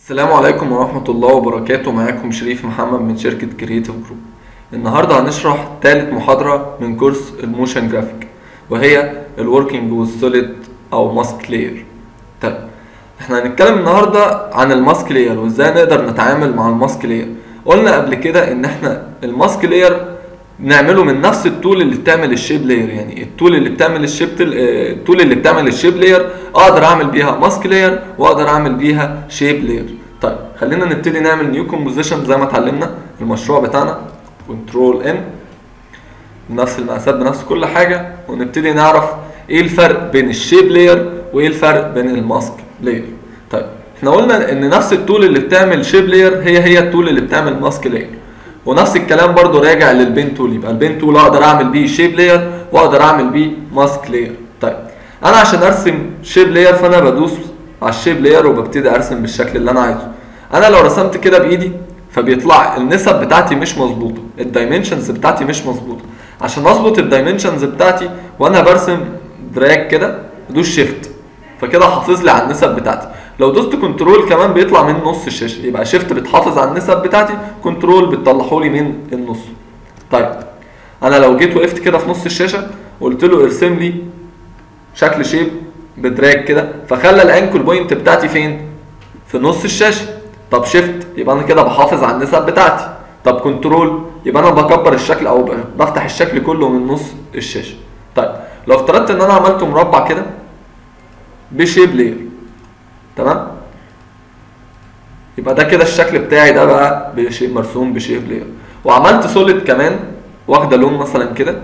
السلام عليكم ورحمة الله وبركاته معاكم شريف محمد من شركة كرييتيف جروب النهاردة هنشرح تالت محاضرة من كورس الموشن جرافيك وهي الوركينج والسوليد أو ماسك لاير طيب احنا هنتكلم النهاردة عن الماسك لاير وازاي نقدر نتعامل مع الماسك لاير قلنا قبل كده ان احنا الماسك لاير نعمله من نفس التول اللي بتعمل الشيب لاير يعني التول اللي بتعمل الشيب التول اللي بتعمل الشيب لاير اقدر اعمل بيها ماسك لاير واقدر اعمل بيها شيب لاير طيب خلينا نبتدي نعمل نيو كومبوزيشن زي ما اتعلمنا المشروع بتاعنا كنترول ان بنفس المقاسات بنفس كل حاجه ونبتدي نعرف ايه الفرق بين الشيب لاير وايه الفرق بين الماسك لاير طيب احنا قلنا ان نفس التول اللي بتعمل شيب لاير هي هي التول اللي بتعمل ماسك لاير ونفس الكلام برضو راجع للبين تول يبقى البين تول اقدر اعمل بيه شيب لاير واقدر اعمل بيه ماسك لاير طيب انا عشان ارسم شيب لاير فانا بدوس على الشيب لاير وببتدي ارسم بالشكل اللي انا عايزه انا لو رسمت كده بايدي فبيطلع النسب بتاعتي مش مظبوطه الدايمنشنز بتاعتي مش مظبوطه عشان اظبط الدايمنشنز بتاعتي وانا برسم دراج كده بدوس شيفت فكده حافظ لي على النسب بتاعتي لو دوست كنترول كمان بيطلع من نص الشاشه يبقى شيفت بتحافظ على النسب بتاعتي كنترول بتطلعه لي من النص طيب انا لو جيت وقفت كده في نص الشاشه قلت له ارسم لي شكل شيب بدراج كده فخلى الانكل بوينت بتاعتي فين في نص الشاشه طب شيفت يبقى انا كده بحافظ على النسب بتاعتي طب كنترول يبقى انا بكبر الشكل او بفتح الشكل كله من نص الشاشه طيب لو افترضت ان انا عملت مربع كده بشيب لير تمام يبقى ده كده الشكل بتاعي ده بقى بشيب مرسوم بشيب لير وعملت سوليد كمان واخده لون مثلا كده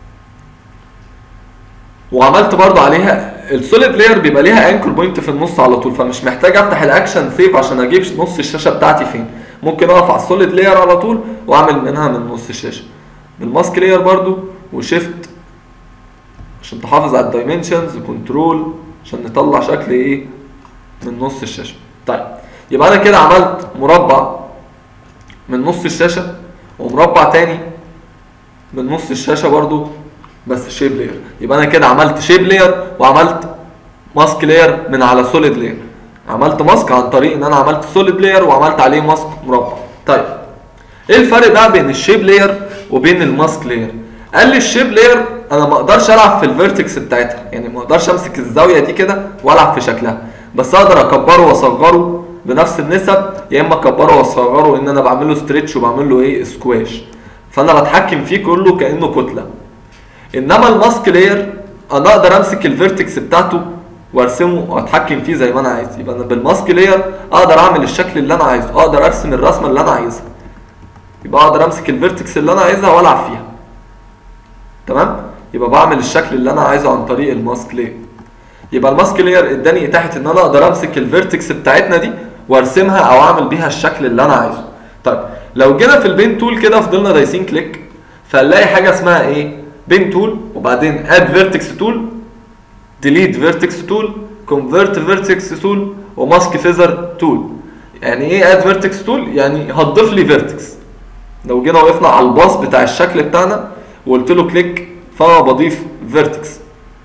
وعملت برضو عليها السوليد لاير بيبقى ليها انكر بوينت في النص على طول فمش محتاج افتح الاكشن سيف عشان اجيب نص الشاشه بتاعتي فين ممكن اقف على السوليد لاير على طول واعمل منها من نص الشاشه بالماسك لاير برضو وشيفت عشان تحافظ على الدايمنشنز كنترول عشان نطلع شكل ايه من نص الشاشه طيب يبقى انا كده عملت مربع من نص الشاشه ومربع تاني من نص الشاشه برضو بس شيب لاير يبقى انا كده عملت شيب لاير وعملت ماسك لاير من على سوليد لاير عملت ماسك عن طريق ان انا عملت سوليد لاير وعملت عليه ماسك مربع طيب ايه الفرق بقى بين الشيب لاير وبين الماسك لاير قال لي الشيب لاير انا ما اقدرش العب في الفيرتكس بتاعتها يعني ما اقدرش امسك الزاويه دي كده والعب في شكلها بس اقدر اكبره واصغره بنفس النسب يا اما اكبره واصغره ان انا بعمل له ستريتش وبعمل له ايه سكواش فانا بتحكم فيه كله كانه كتله انما الماسك لاير انا اقدر امسك الفيرتكس بتاعته وارسمه واتحكم فيه زي ما انا عايز يبقى انا بالماسك لاير اقدر اعمل الشكل اللي انا عايزه اقدر ارسم الرسمه اللي انا عايزها يبقى اقدر امسك الفيرتكس اللي انا عايزها والعب فيها تمام يبقى بعمل الشكل اللي انا عايزه عن طريق الماسك لاير يبقى الماسك لاير اداني اتاحه ان انا اقدر امسك الفيرتكس بتاعتنا دي وارسمها او اعمل بيها الشكل اللي انا عايزه طيب لو جينا في البين تول كده فضلنا دايسين كليك فنلاقي حاجه اسمها ايه بين تول وبعدين اد فيرتكس تول ديليت فيرتكس تول كونفرت فيرتكس تول وماسك فيزر تول يعني ايه اد فيرتكس تول يعني هتضيف لي فيرتكس لو جينا وقفنا على الباص بتاع الشكل بتاعنا وقلت له كليك فانا بضيف فيرتكس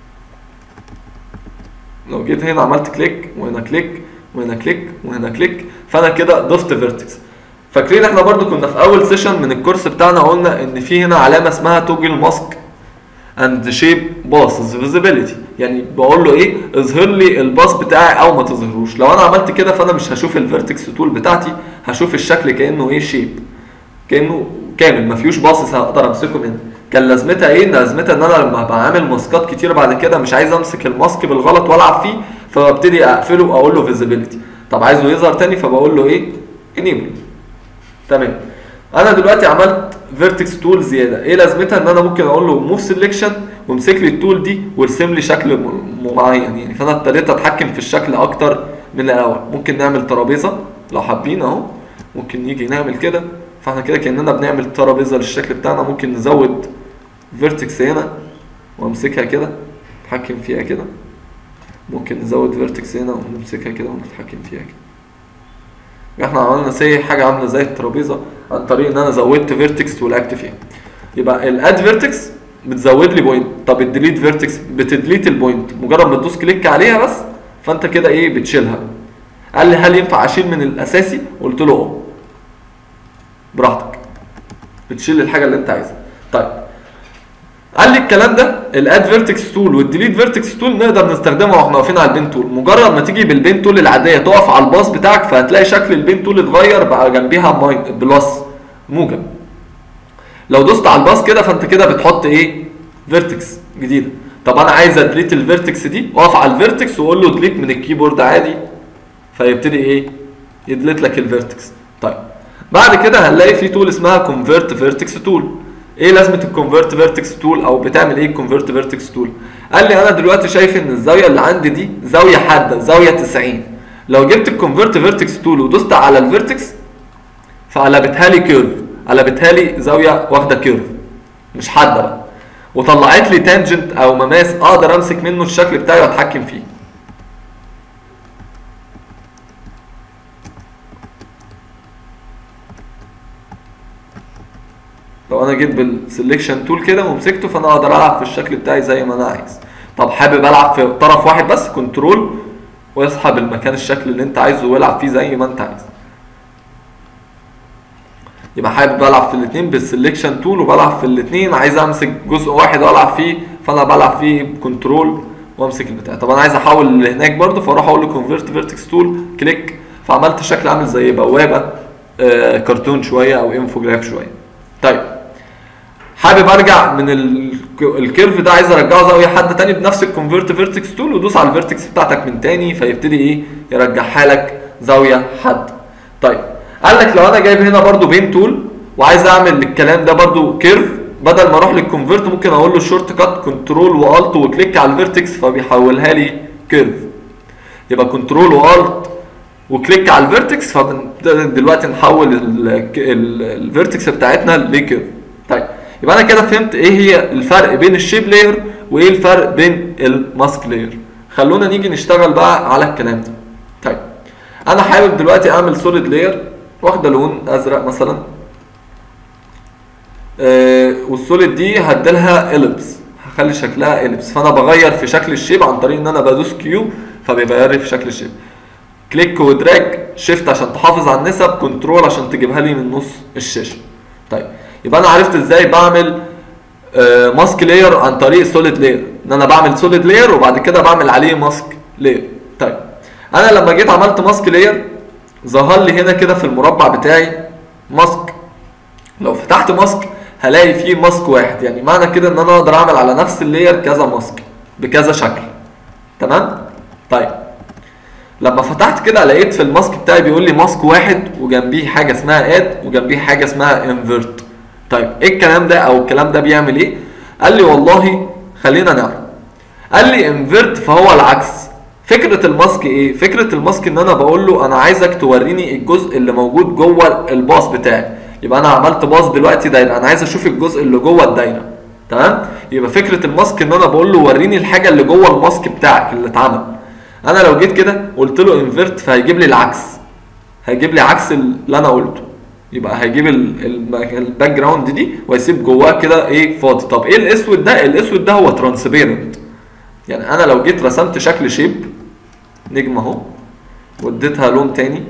لو جيت هنا عملت كليك وهنا كليك وهنا كليك وهنا كليك فانا كده ضفت فيرتكس فاكرين احنا برضو كنا في اول سيشن من الكورس بتاعنا قلنا ان في هنا علامه اسمها توجل ماسك اند شيب باص فيزيبيليتي يعني بقول له ايه اظهر لي الباص بتاعي او ما تظهروش لو انا عملت كده فانا مش هشوف الفيرتكس تول بتاعتي هشوف الشكل كانه ايه شيب كانه كامل ما فيهوش باصص هقدر امسكه منه كان لازمتها ايه لازمتها ان انا لما بعمل ماسكات كتير بعد كده مش عايز امسك الماسك بالغلط والعب فيه فببتدي اقفله واقول له فيزيبيليتي طب عايزه يظهر تاني فبقول له ايه انيبل تمام انا دلوقتي عملت فيرتكس تول زياده ايه لازمتها ان انا ممكن اقول له موف سيلكشن وامسك لي التول دي وارسم لي شكل معين يعني فانا ابتديت اتحكم في الشكل اكتر من الاول ممكن نعمل ترابيزه لو حابين اهو ممكن نيجي نعمل كده فاحنا كده كاننا بنعمل ترابيزه للشكل بتاعنا ممكن نزود فيرتكس هنا وامسكها كده نتحكم فيها كده ممكن نزود فيرتكس هنا ونمسكها كده ونتحكم فيها كده احنا عملنا سي حاجه عامله زي الترابيزه عن طريق ان انا زودت فيرتكس ولعبت فيها يبقى الاد فيرتكس بتزود لي بوينت طب الديليت فيرتكس بتديليت البوينت مجرد ما تدوس كليك عليها بس فانت كده ايه بتشيلها قال لي هل ينفع اشيل من الاساسي قلت له اه براحتك بتشيل الحاجه اللي انت عايزها طيب قال لي الكلام ده الاد فيرتكس تول والديليت فيرتكس تول نقدر نستخدمها واحنا واقفين على البين تول مجرد ما تيجي بالبين تول العاديه تقف على الباص بتاعك فهتلاقي شكل البين تول اتغير بقى جنبيها ماي بلس موجب لو دوست على الباص كده فانت كده بتحط ايه فيرتكس جديده طب انا عايز ادليت الفيرتكس دي واقف على الفيرتكس واقول له ديليت من الكيبورد عادي فيبتدي ايه يدلت لك الفيرتكس طيب بعد كده هنلاقي في تول اسمها كونفرت فيرتكس تول ايه لازمه الكونفرت فيرتكس تول او بتعمل ايه الكونفرت فيرتكس تول قال لي انا دلوقتي شايف ان الزاويه اللي عندي دي زاويه حاده زاويه 90 لو جبت الكونفرت فيرتكس تول ودوست على الفيرتكس فقلبتها لي كيرف قلبتها لي زاويه واخده كيرف مش حاده بقى وطلعت لي تانجنت او مماس اقدر امسك منه الشكل بتاعي واتحكم فيه لو انا جيت بالسلكشن تول كده ومسكته فانا اقدر العب في الشكل بتاعي زي ما انا عايز طب حابب العب في طرف واحد بس كنترول واسحب المكان الشكل اللي انت عايزه والعب فيه زي ما انت عايز يبقى حابب العب في الاثنين بالسلكشن تول وبلعب في الاثنين عايز امسك جزء واحد والعب فيه فانا بلعب فيه بكنترول وامسك البتاع طب انا عايز احول هناك برده فاروح اقول له كونفرت فيرتكس تول كليك فعملت شكل عامل زي بوابه آه كرتون شويه او انفوجراف شويه طيب حابب ارجع من ال- الكيرف ده عايز ارجعه زاويه حد تاني بنفس الكونفرت فيرتكس تول ودوس على الفيرتكس بتاعتك من تاني فيبتدي ايه يرجعها لك زاويه حد طيب قال لك لو انا جايب هنا برضو بين تول وعايز اعمل الكلام ده برضو كيرف بدل ما اروح للكونفرت ممكن اقول له شورت كات كنترول والت وكليك على الفيرتكس فبيحولها لي كيرف يبقى كنترول والت وكليك على الفيرتكس فدلوقتي نحول ال- ال- الفيرتكس بتاعتنا لكيرف طيب يبقى انا كده فهمت ايه هي الفرق بين الشيب لاير وايه الفرق بين الماسك لاير خلونا نيجي نشتغل بقى على الكلام ده طيب انا حابب دلوقتي اعمل سوليد لاير واخده لون ازرق مثلا آه والسوليد دي هديلها اليبس هخلي شكلها اليبس فانا بغير في شكل الشيب عن طريق ان انا بدوس كيو فبيغير لي في شكل الشيب كليك ودراج شيفت عشان تحافظ على النسب كنترول عشان تجيبها لي من نص الشاشه طيب يبقى انا عرفت ازاي بعمل آه ماسك لاير عن طريق سوليد لاير ان انا بعمل سوليد لاير وبعد كده بعمل عليه ماسك لاير طيب انا لما جيت عملت ماسك لاير ظهر لي هنا كده في المربع بتاعي ماسك لو فتحت ماسك هلاقي فيه ماسك واحد يعني معنى كده ان انا اقدر اعمل على نفس اللاير كذا ماسك بكذا شكل تمام طيب لما فتحت كده لقيت في الماسك بتاعي بيقول لي ماسك واحد وجنبيه حاجه اسمها اد وجنبيه حاجه اسمها انفرت طيب ايه الكلام ده او الكلام ده بيعمل ايه قال لي والله خلينا نعرف قال لي انفرت فهو العكس فكره الماسك ايه فكره الماسك ان انا بقول له انا عايزك توريني الجزء اللي موجود جوه الباص بتاعي يبقى انا عملت باص دلوقتي دايره انا عايز اشوف الجزء اللي جوه الدايره تمام يبقى فكره الماسك ان انا بقول له وريني الحاجه اللي جوه الماسك بتاعك اللي اتعمل انا لو جيت كده قلت له انفرت فهيجيب لي العكس هيجيب لي عكس اللي انا قلته يبقى هيجيب ال- ال- الباك جراوند دي ويسيب جواه كده ايه فاضي طب ايه الاسود ده الاسود ده هو ترانسبيرنت يعني انا لو جيت رسمت شكل شيب نجمه اهو واديتها لون تاني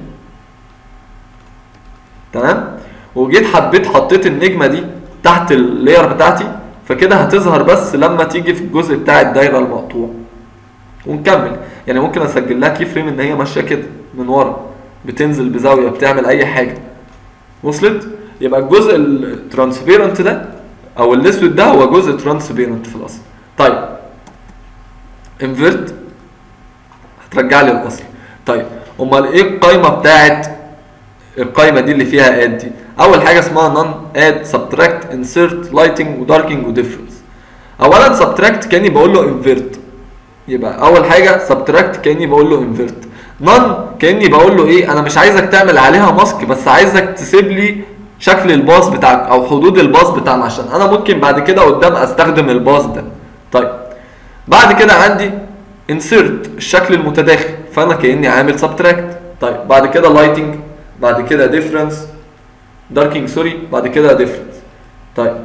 تمام وجيت حبيت حطيت النجمه دي تحت اللاير بتاعتي فكده هتظهر بس لما تيجي في الجزء بتاع الدايره المقطوع ونكمل يعني ممكن اسجل لها كي فريم ان هي ماشيه كده من ورا بتنزل بزاويه بتعمل اي حاجه وصلت يبقى الجزء الترانسبيرنت ده او الاسود ده هو جزء ترانسبيرنت في الاصل طيب انفرت هترجع لي الاصل طيب امال ايه القايمه بتاعت القايمه دي اللي فيها اد دي اول حاجه اسمها نون اد سبتراكت انسرت لايتنج وداركنج وديفرنس اولا سبتراكت كاني بقول له انفرت يبقى اول حاجه سبتراكت كاني بقول له انفرت نون كاني بقول له ايه انا مش عايزك تعمل عليها ماسك بس عايزك تسيب لي شكل الباص بتاعك او حدود الباص بتاعنا عشان انا ممكن بعد كده قدام استخدم الباص ده طيب بعد كده عندي انسرت الشكل المتداخل فانا كاني عامل سبتراكت طيب بعد كده لايتنج بعد كده ديفرنس داركينج سوري بعد كده ديفرنس طيب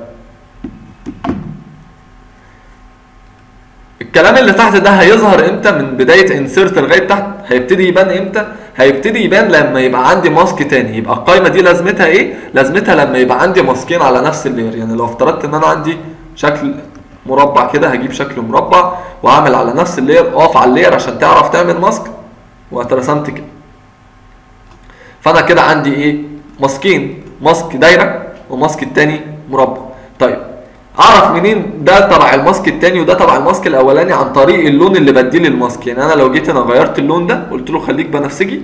الكلام اللي تحت ده هيظهر امتى من بدايه انسرت لغايه تحت هيبتدي يبان امتى هيبتدي يبان لما يبقى عندي ماسك تاني يبقى القايمه دي لازمتها ايه لازمتها لما يبقى عندي ماسكين على نفس اللير يعني لو افترضت ان انا عندي شكل مربع كده هجيب شكل مربع واعمل على نفس اللير اقف على اللير عشان تعرف تعمل ماسك واترسمت كده فانا كده عندي ايه ماسكين ماسك دايره وماسك التاني مربع طيب اعرف منين ده تبع الماسك التاني وده تبع الماسك الاولاني عن طريق اللون اللي بديه للماسك يعني انا لو جيت انا غيرت اللون ده قلت له خليك بنفسجي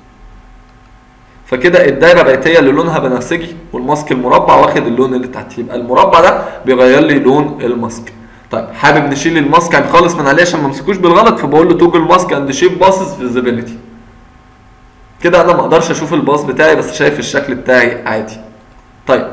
فكده الدايره بقت هي اللي لونها بنفسجي والماسك المربع واخد اللون اللي تحت يبقى المربع ده بيغير لي لون الماسك طيب حابب نشيل الماسك يعني خالص من عليه عشان ما امسكوش بالغلط فبقول له توجل ماسك اند شيب باسز فيزيبيليتي كده انا ما اقدرش اشوف الباص بتاعي بس شايف الشكل بتاعي عادي طيب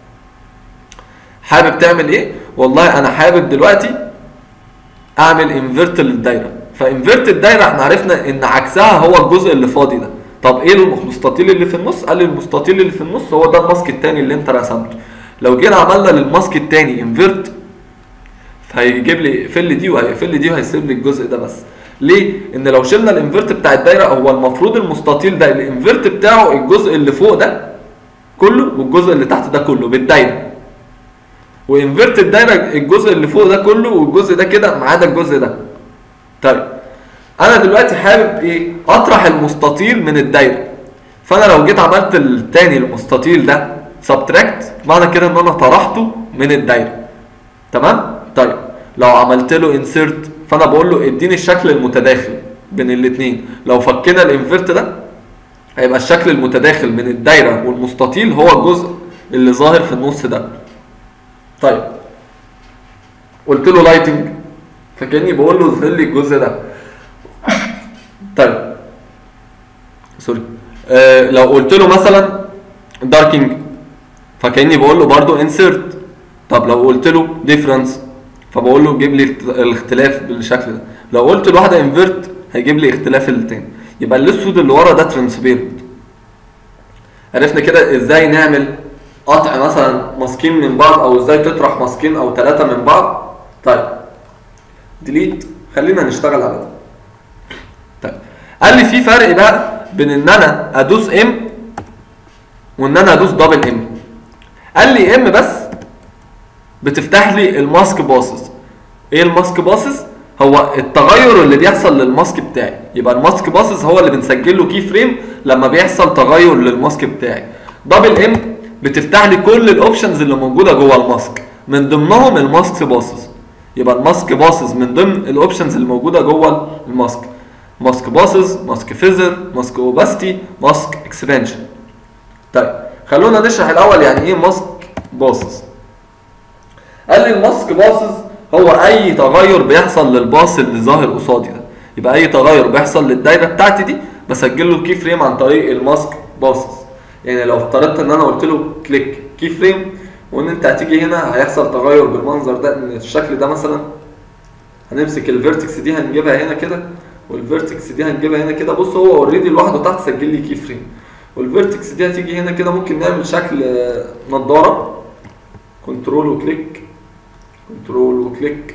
حابب تعمل ايه والله انا حابب دلوقتي اعمل انفيرت للدايره فانفيرت الدايره احنا عرفنا ان عكسها هو الجزء اللي فاضي ده طب ايه المستطيل اللي في النص قال لي المستطيل اللي في النص هو ده الماسك التاني اللي انت رسمته لو جينا عملنا للماسك التاني انفيرت فهيجيب لي يقفل دي وهيقفل دي وهيسيب لي الجزء ده بس ليه؟ ان لو شلنا الانفيرت بتاع الدايره هو المفروض المستطيل ده الانفيرت بتاعه الجزء اللي فوق ده كله والجزء اللي تحت ده كله بالدايره وانفيرت الدايره الجزء اللي فوق ده كله والجزء ده كده ما عدا الجزء ده طيب انا دلوقتي حابب ايه اطرح المستطيل من الدايره فانا لو جيت عملت التاني المستطيل ده سبتراكت معنى كده ان انا طرحته من الدايره تمام طيب لو عملت له انسيرت فانا بقول له اديني الشكل المتداخل بين الاثنين لو فكينا الانفيرت ده هيبقى الشكل المتداخل من الدايره والمستطيل هو الجزء اللي ظاهر في النص ده طيب قلت له لايتنج فكاني بقول له اظهر لي الجزء ده طيب سوري آه لو قلت له مثلا داركينج فكاني بقول له برضو انسيرت طب لو قلت له ديفرنس فبقول له جيب لي الاختلاف بالشكل ده لو قلت لواحده انفيرت هيجيب لي اختلاف التاني يبقى الاسود اللي ورا ده ترانسبيرنت عرفنا كده ازاي نعمل قطع مثلا ماسكين من بعض او ازاي تطرح ماسكين او ثلاثه من بعض طيب ديليت خلينا نشتغل على ده طيب قال لي في فرق بقى بين ان انا ادوس ام وان انا ادوس دبل ام قال لي ام بس بتفتح لي الماسك باصص ايه الماسك باصص هو التغير اللي بيحصل للماسك بتاعي يبقى الماسك باصص هو اللي بنسجل له كي فريم لما بيحصل تغير للماسك بتاعي دبل ام بتفتح لي كل الاوبشنز اللي موجوده جوه الماسك من ضمنهم الماسك باصص يبقى الماسك باصص من ضمن الاوبشنز اللي موجوده جوه الماسك ماسك باصص ماسك فيزر ماسك اوباستي ماسك اكسبانشن طيب خلونا نشرح الاول يعني ايه ماسك باصص قال لي الماسك باصص هو اي تغير بيحصل للباص اللي ظاهر قصادي ده يبقى اي تغير بيحصل للدايره بتاعتي دي بسجل له كي فريم عن طريق الماسك باصص يعني لو افترضت ان انا قلت له كليك كي فريم وان انت هتيجي هنا هيحصل تغير بالمنظر ده ان الشكل ده مثلا هنمسك الفيرتكس دي هنجيبها هنا كده والفيرتكس دي هنجيبها هنا كده بص هو اوريدي لوحده تحت سجل لي كي فريم والفيرتكس دي هتيجي هنا كده ممكن نعمل شكل نضاره كنترول وكليك كنترول وكليك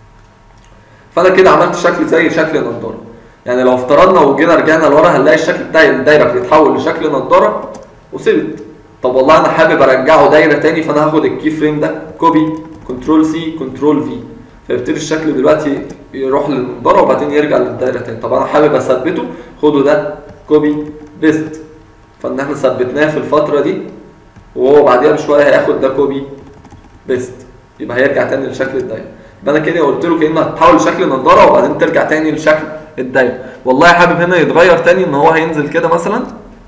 فانا كده عملت شكل زي شكل نضاره يعني لو افترضنا وجينا رجعنا لورا هنلاقي الشكل بتاعي الدايره بيتحول لشكل نضاره وثبت طب والله انا حابب ارجعه دايره تاني فانا هاخد الكي فريم ده كوبي كنترول سي كنترول في فيبتدي الشكل دلوقتي يروح للنضاره وبعدين يرجع للدايره تاني طب انا حابب اثبته خده ده كوبي بيست فان احنا ثبتناه في الفتره دي وهو بعديها بشويه هياخد ده كوبي بيست يبقى هيرجع تاني لشكل الدايره يبقى انا كده قلت له كانه هتحول لشكل نضاره وبعدين ترجع تاني لشكل الدايره والله حابب هنا يتغير تاني ان هو هينزل كده مثلا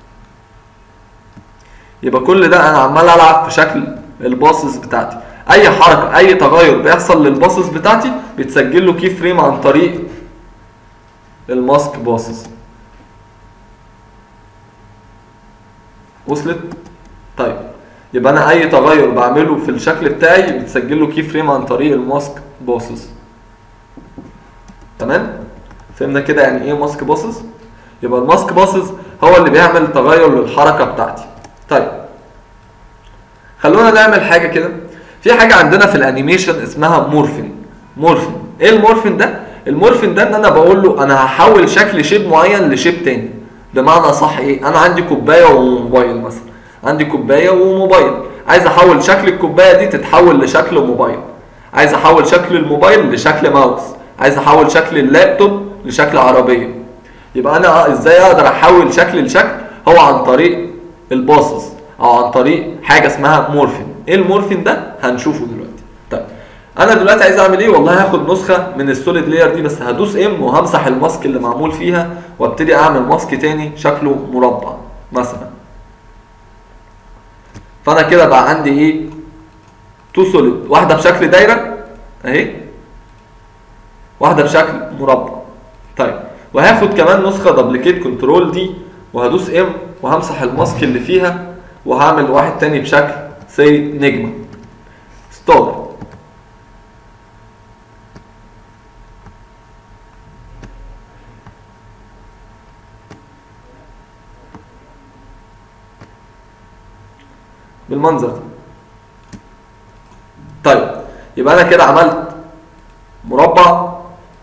يبقى كل ده انا عمال العب في شكل الباصص بتاعتي اي حركه اي تغير بيحصل للباصص بتاعتي بيتسجل له كي فريم عن طريق الماسك باصص وصلت طيب يبقى انا اي تغير بعمله في الشكل بتاعي بيتسجل له كي فريم عن طريق الماسك باصص تمام فهمنا كده يعني ايه ماسك باصص يبقى الماسك باصص هو اللي بيعمل تغير للحركه بتاعتي طيب خلونا نعمل حاجه كده في حاجه عندنا في الانيميشن اسمها مورفين مورفين ايه المورفين ده المورفين ده ان انا بقول له انا هحول شكل شيب معين لشيب تاني بمعنى صح ايه انا عندي كوبايه وموبايل مثلا عندي كوبايه وموبايل عايز احول شكل الكوبايه دي تتحول لشكل موبايل عايز احول شكل الموبايل لشكل ماوس عايز احول شكل اللابتوب لشكل عربيه يبقى انا ازاي اقدر احول شكل لشكل هو عن طريق الباصص او عن طريق حاجه اسمها مورفين ايه المورفين ده هنشوفه دلوقتي طيب انا دلوقتي عايز اعمل ايه والله هاخد نسخه من السوليد لاير دي بس هدوس ام وهمسح الماسك اللي معمول فيها وابتدي اعمل ماسك تاني شكله مربع مثلا فانا كده بقى عندي ايه تو سوليد واحده بشكل دايره اهي واحده بشكل مربع طيب وهاخد كمان نسخه دبليكيت كنترول دي وهدوس ام وهمسح الماسك اللي فيها وهعمل واحد تاني بشكل سي نجمه ستار بالمنظر ده طيب يبقى انا كده عملت مربع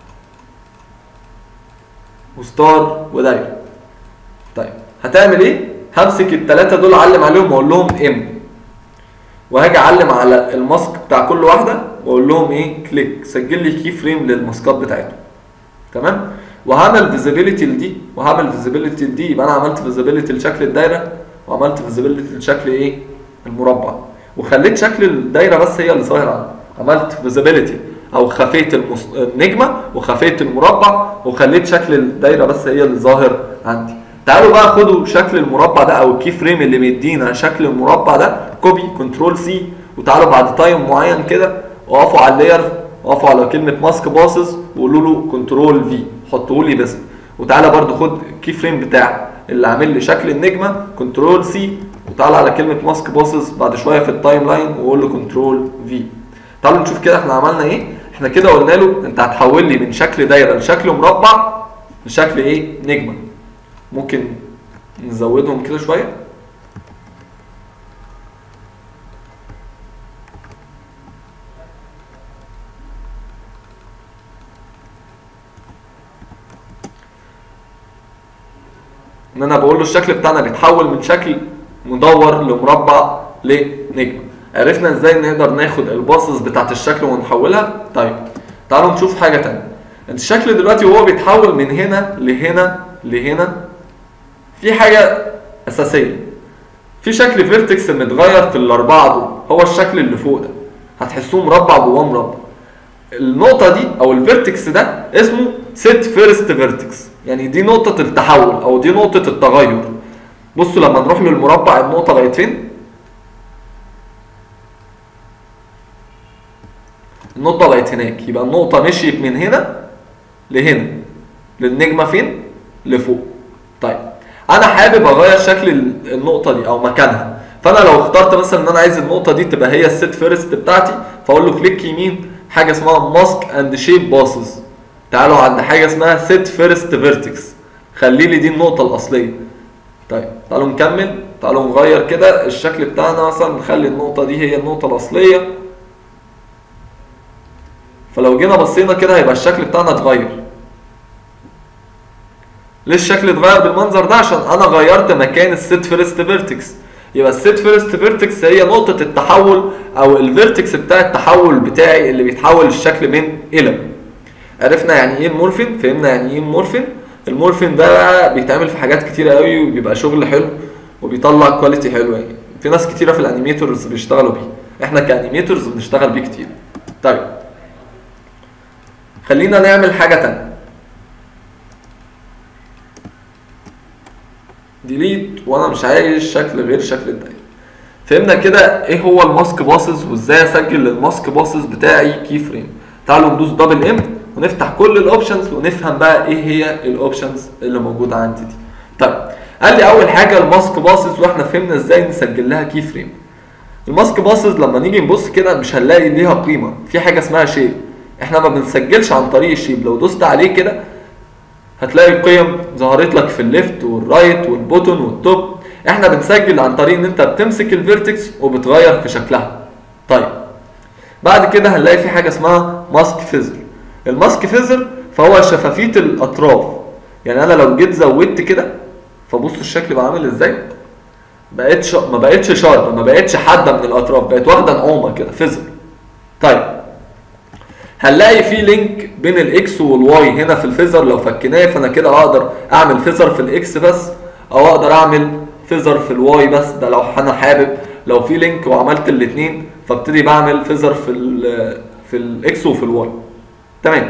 وستار ودايره طيب هتعمل ايه همسك الثلاثه دول اعلم عليهم واقول لهم ام وهاجي اعلم على الماسك بتاع كل واحده واقول لهم ايه كليك سجل لي كي فريم للماسكات بتاعتهم تمام وهعمل فيزيبيليتي لدي وهعمل فيزيبيليتي لدي يبقى انا عملت فيزيبيليتي لشكل الدايره وعملت فيزيبيليتي لشكل ايه المربع وخليت شكل الدايره بس هي اللي ظاهره عندي عملت فيزيبيليتي او خفيت المس... النجمه وخفيت المربع وخليت شكل الدايره بس هي اللي ظاهر عندي تعالوا بقى خدوا شكل المربع ده او الكي فريم اللي مدينا شكل المربع ده كوبي كنترول سي وتعالوا بعد تايم معين كده وقفوا على اللاير وقفوا على كلمه ماسك باسز وقولوا له كنترول في حطوا لي بس وتعالى برده خد الكي فريم بتاع اللي عامل لي شكل النجمه كنترول سي وتعالى على كلمه ماسك باسز بعد شويه في التايم لاين وقول له كنترول في تعالوا نشوف كده احنا عملنا ايه احنا كده قلنا له انت هتحول لي من شكل دايره لشكل مربع لشكل ايه نجمه ممكن نزودهم كده شويه ان انا بقول له الشكل بتاعنا بيتحول من شكل مدور لمربع لنجمه عرفنا ازاي نقدر ناخد الباصص بتاعت الشكل ونحولها طيب تعالوا نشوف حاجه تانية الشكل دلوقتي وهو بيتحول من هنا لهنا لهنا في حاجه اساسيه في شكل فيرتكس متغير في الاربعه دول هو الشكل اللي فوق ده هتحسوه مربع جواه مربع النقطة دي أو الفيرتكس ده اسمه سيت فيرست فيرتكس يعني دي نقطة التحول أو دي نقطة التغير بصوا لما نروح للمربع النقطة بقت فين؟ النقطة بقت هناك يبقى النقطة مشيت من هنا لهنا للنجمة فين؟ لفوق طيب أنا حابب أغير شكل النقطة دي أو مكانها فأنا لو اخترت مثلا إن أنا عايز النقطة دي تبقى هي السيت فيرست بتاعتي فأقول له كليك يمين حاجه اسمها ماسك اند شيب باسز تعالوا عند حاجه اسمها سيت فيرست فيرتكس خلي لي دي النقطه الاصليه طيب تعالوا نكمل تعالوا نغير كده الشكل بتاعنا مثلا نخلي النقطه دي هي النقطه الاصليه فلو جينا بصينا كده هيبقى الشكل بتاعنا اتغير ليه الشكل اتغير بالمنظر ده عشان انا غيرت مكان السيت فيرست فيرتكس يبقى السيت فيرست فيرتكس هي نقطة التحول أو الفيرتكس بتاع التحول بتاعي اللي بيتحول الشكل من إلى. عرفنا يعني إيه المورفين؟ فهمنا يعني إيه المورفين؟ المورفين ده بيتعمل في حاجات كتيرة قوي وبيبقى شغل حلو وبيطلع كواليتي حلو يعني. في ناس كتيرة في الأنيميتورز بيشتغلوا بيه. إحنا كأنيميتورز بنشتغل بيه كتير. طيب. خلينا نعمل حاجة تانية. ديليت وانا مش عايز شكل غير شكل الدايره فهمنا كده ايه هو الماسك باسز وازاي اسجل الماسك باسز بتاعي كي فريم تعالوا ندوس دبل ام ونفتح كل الاوبشنز ونفهم بقى ايه هي الاوبشنز اللي موجوده عندي دي طيب قال لي اول حاجه الماسك باسز واحنا فهمنا ازاي نسجل لها كي فريم الماسك باسز لما نيجي نبص كده مش هنلاقي ليها قيمه في حاجه اسمها شيب احنا ما بنسجلش عن طريق الشيب لو دوست عليه كده هتلاقي القيم ظهرت لك في الليفت والرايت والبوتون والتوب احنا بنسجل عن طريق ان انت بتمسك الفيرتكس وبتغير في شكلها طيب بعد كده هنلاقي في حاجه اسمها ماسك فيزر الماسك فيزر فهو شفافيه الاطراف يعني انا لو جيت زودت كده فبصوا الشكل بقى عامل ازاي بقتش ما بقتش شارب ما بقتش حاده من الاطراف بقت واخده نعومه كده فيزر طيب هنلاقي في لينك بين الاكس والواي هنا في الفيزر لو فكيناه فانا كده اقدر اعمل فيزر في الاكس بس او اقدر اعمل فيزر في الواي بس ده لو انا حابب لو في لينك وعملت الاثنين فابتدي بعمل فيزر في ال في الاكس وفي الواي تمام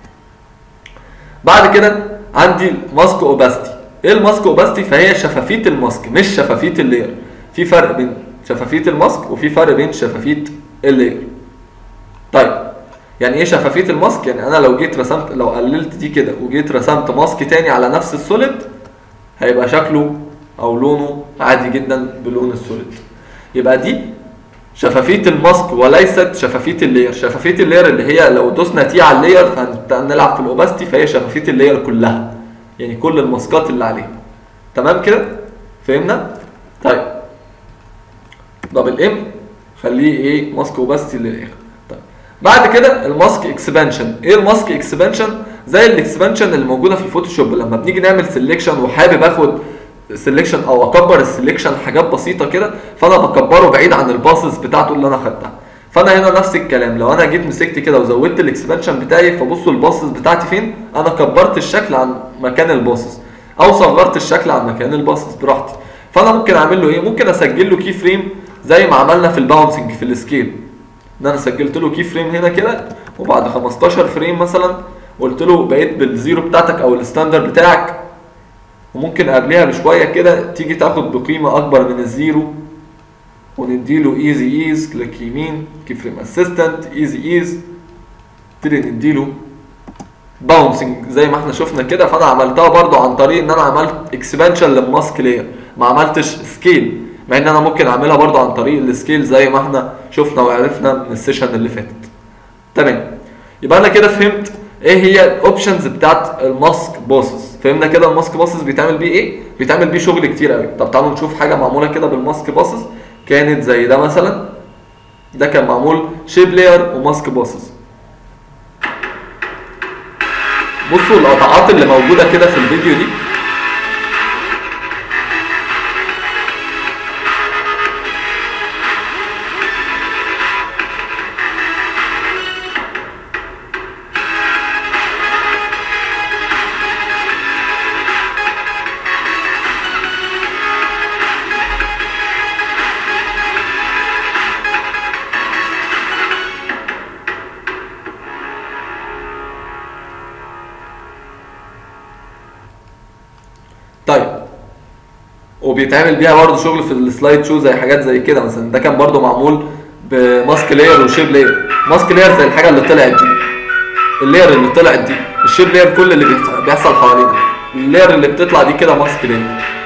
بعد كده عندي ماسك اوباستي ايه الماسك اوباستي فهي شفافيه الماسك مش شفافيه اللير في فرق بين شفافيه الماسك وفي فرق بين شفافيه اللير طيب يعني ايه شفافيه الماسك يعني انا لو جيت رسمت لو قللت دي كده وجيت رسمت ماسك تاني على نفس السوليد هيبقى شكله او لونه عادي جدا بلون السوليد يبقى دي شفافيه الماسك وليست شفافيه اللير شفافيه اللير اللي هي لو دوسنا تي على اللير فهنلعب في الاوباستي فهي شفافيه اللير كلها يعني كل الماسكات اللي عليها تمام كده فهمنا طيب دبل ام خليه ايه ماسك اوباستي للاخر طيب بعد كده الماسك اكسبانشن ايه الماسك اكسبانشن زي الاكسبانشن اللي موجوده في الفوتوشوب لما بنيجي نعمل سيلكشن وحابب اخد سيلكشن او اكبر السيلكشن حاجات بسيطه كده فانا بكبره بعيد عن الباسز بتاعته اللي انا خدتها فانا هنا نفس الكلام لو انا جيت مسكت كده وزودت الاكسبانشن بتاعي فبصوا الباسز بتاعتي فين انا كبرت الشكل عن مكان الباسز او صغرت الشكل عن مكان الباسز براحتي فانا ممكن اعمل له ايه ممكن اسجل له كي فريم زي ما عملنا في الباونسنج في السكيل ان انا سجلت له كي فريم هنا كده وبعد 15 فريم مثلا قلت له بقيت بالزيرو بتاعتك او الستاندر بتاعك وممكن قبلها بشويه كده تيجي تاخد بقيمه اكبر من الزيرو ونديله ايزي ايز كليك يمين كي فريم اسيستنت ايزي ايز نبتدي نديله باونسنج زي ما احنا شفنا كده فانا عملتها برضو عن طريق ان انا عملت اكسبانشن للماسك لاير ما عملتش سكيل مع ان انا ممكن اعملها برضو عن طريق السكيل زي ما احنا شفنا وعرفنا من السيشن اللي فاتت تمام يبقى انا كده فهمت ايه هي الاوبشنز بتاعت الماسك بوسز فهمنا كده الماسك بوسز بيتعمل بيه ايه بيتعمل بيه شغل كتير قوي طب تعالوا نشوف حاجه معموله كده بالماسك بوسز كانت زي ده مثلا ده كان معمول شيب لاير وماسك بوسز بصوا القطعات اللي موجوده كده في الفيديو دي طيب وبيتعمل بيها برضه شغل في السلايد شو زي حاجات زي كده مثلا ده كان برضه معمول بماسك لاير وشيب لاير ماسك لاير زي الحاجه اللي طلعت دي اللاير اللي طلعت دي الشيب لاير كل اللي بيحصل- بيحصل حوالينا اللاير اللي بتطلع دي كده ماسك لاير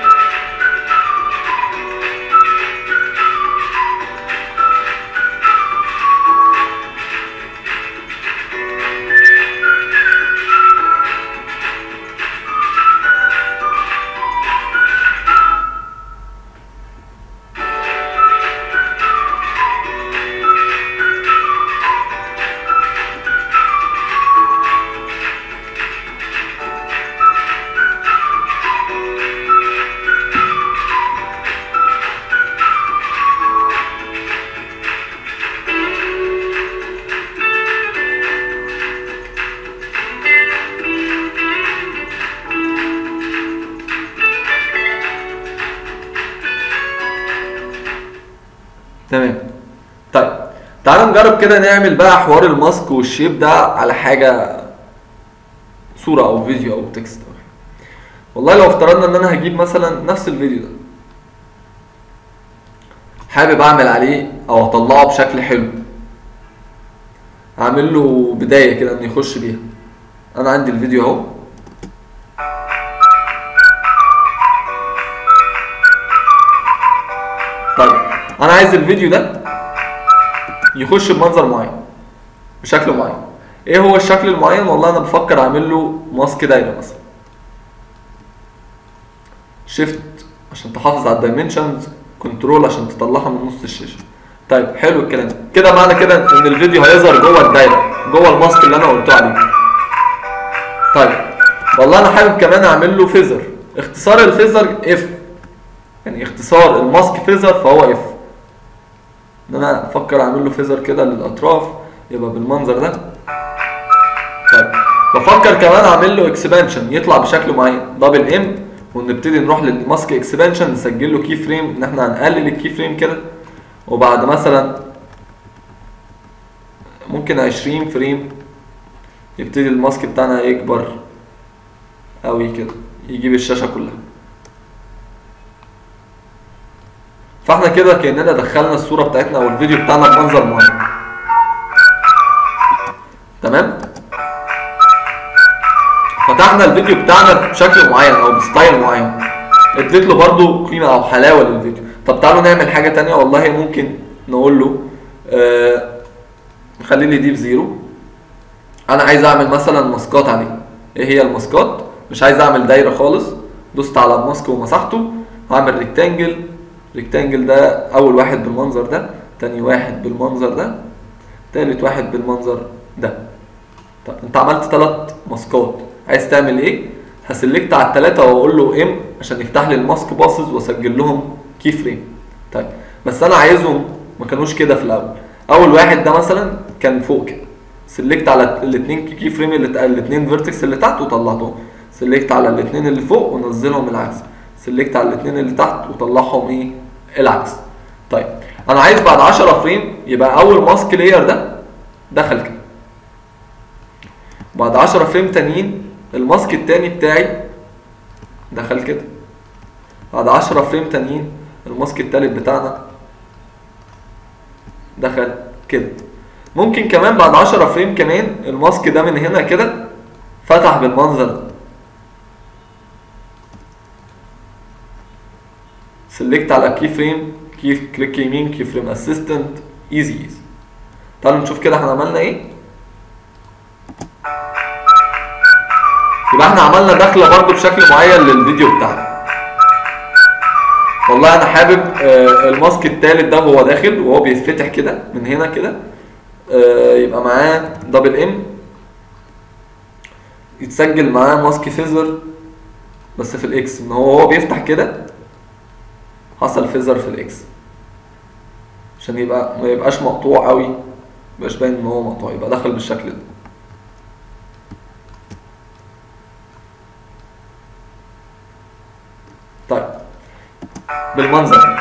تمام طيب تعالوا نجرب كده نعمل بقى حوار الماسك والشيب ده على حاجه صوره او فيديو او تكست أو حاجة. والله لو افترضنا ان انا هجيب مثلا نفس الفيديو ده حابب اعمل عليه او اطلعه بشكل حلو اعمل له بدايه كده انه يخش بيها انا عندي الفيديو اهو طيب انا عايز الفيديو ده يخش بمنظر معين بشكل معين ايه هو الشكل المعين والله انا بفكر اعمل له ماسك دايره مثلا شيفت عشان تحافظ على الدايمنشنز كنترول عشان تطلعها من نص الشاشه طيب حلو الكلام كده معنى كده ان الفيديو هيظهر جوه الدايره جوه الماسك اللي انا قلته عليه طيب والله انا حابب كمان اعمل له فيزر اختصار الفيزر اف يعني اختصار الماسك فيزر فهو اف ان انا افكر اعمل له فيزر كده للاطراف يبقى بالمنظر ده طيب بفكر كمان اعمل له اكسبانشن يطلع بشكل معين دبل ام ونبتدي نروح للماسك اكسبانشن نسجل له كي فريم ان احنا هنقلل الكي فريم كده وبعد مثلا ممكن 20 فريم يبتدي الماسك بتاعنا يكبر قوي كده يجيب الشاشه كلها فاحنا كده كاننا دخلنا الصوره بتاعتنا او الفيديو بتاعنا بمنظر معين تمام فتحنا الفيديو بتاعنا بشكل معين او بستايل معين اديت له برضو قيمه او حلاوه للفيديو طب تعالوا نعمل حاجه تانية والله ممكن نقول له آه خلي لي دي بزيرو انا عايز اعمل مثلا ماسكات عليه ايه هي الماسكات مش عايز اعمل دايره خالص دوست على الماسك ومسحته هعمل ريكتانجل ريكتانجل ده اول واحد بالمنظر ده تاني واحد بالمنظر ده تالت واحد بالمنظر ده طب انت عملت ثلاث ماسكات عايز تعمل ايه هسلكت على الثلاثه واقول له ام عشان يفتح لي الماسك باسز واسجل لهم كي فريم طيب بس انا عايزهم ما كانوش كده في الاول اول واحد ده مثلا كان فوق كده سلكت على الاثنين كي فريم اللي الاثنين فيرتكس اللي تحت وطلعتهم سلكت على الاثنين اللي فوق ونزلهم العكس سلكت على الاثنين اللي تحت وطلعهم ايه العكس طيب انا عايز بعد 10 فريم يبقى اول ماسك لاير ده دخل كده بعد 10 فريم تانيين الماسك التاني بتاعي دخل كده بعد 10 فريم تانيين الماسك التالت بتاعنا دخل كده ممكن كمان بعد 10 فريم كمان الماسك ده من هنا كده فتح بالمنظر ده سلكت على كي فريم كي كليك يمين كي فريم اسيستنت ايزي ايزي تعالوا نشوف كده احنا عملنا ايه يبقى احنا عملنا دخله برضو بشكل معين للفيديو بتاعنا والله انا حابب آه الماسك التالت ده وهو داخل وهو بيتفتح كده من هنا كده آه يبقى معاه دبل ام يتسجل معاه ماسك فيزر بس في الاكس ان هو هو بيفتح كده حصل فيزر في الاكس عشان يبقى ما يبقاش مقطوع قوي ما يبقاش باين ان هو مقطوع يبقى دخل بالشكل ده طيب بالمنظر ده.